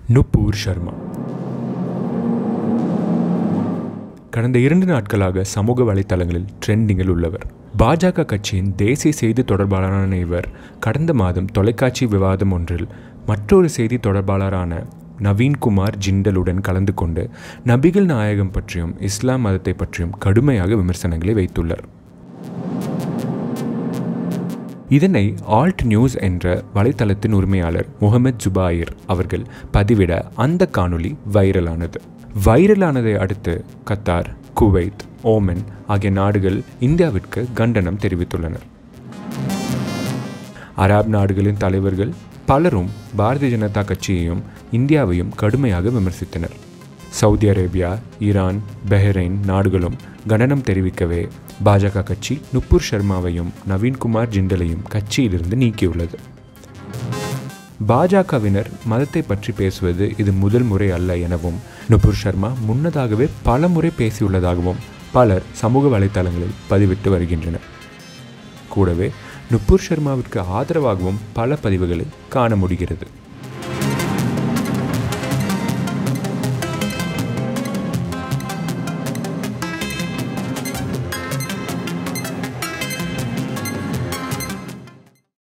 நுப்பூர் சர்மா கடந்த இரண்டு நாட்களாக சமூக வலைத்தளங்களில் ட்ரெண்டிங்கில் உள்ளவர் பாஜக கட்சியின் தேசிய செய்தி தொடர்பாளரான இவர் கடந்த மாதம் தொலைக்காட்சி விவாதம் ஒன்றில் மற்றொரு செய்தி தொடர்பாளரான நவீன்குமார் ஜிண்டலுடன் கலந்து கொண்டு நபிகள் நாயகம் பற்றியும் இஸ்லாம் மதத்தை பற்றியும் கடுமையாக விமர்சனங்களை வைத்துள்ளார் இதனை ஆல்ட் நியூஸ் என்ற வலைத்தளத்தின் உரிமையாளர் முகமது ஜுபாயிர் அவர்கள் பதிவிட அந்த காணொளி வைரலானது வைரலானதை அடுத்து கத்தார் குவைத் ஓமன் ஆகிய நாடுகள் இந்தியாவிற்கு கண்டனம் தெரிவித்துள்ளனர் அரப் நாடுகளின் தலைவர்கள் பலரும் பாரதிய ஜனதா கட்சியையும் இந்தியாவையும் கடுமையாக விமர்சித்தனர் சவுதி அரேபியா ஈரான் பஹ்ரைன் நாடுகளும் கண்டனம் தெரிவிக்கவே பாஜக கட்சி நுப்பூர் சர்மாவையும் நவீன்குமார் ஜிண்டலையும் கட்சியிலிருந்து நீக்கியுள்ளது பாஜகவினர் மதத்தை பற்றி பேசுவது இது முதல் முறை அல்ல எனவும் நுபுர் சர்மா முன்னதாகவே பல முறை பேசியுள்ளதாகவும் பலர் சமூக வலைத்தளங்களில் பதிவிட்டு வருகின்றனர் கூடவே நுப்பூர் சர்மாவிற்கு ஆதரவாகவும் பல பதிவுகளை காண முடிகிறது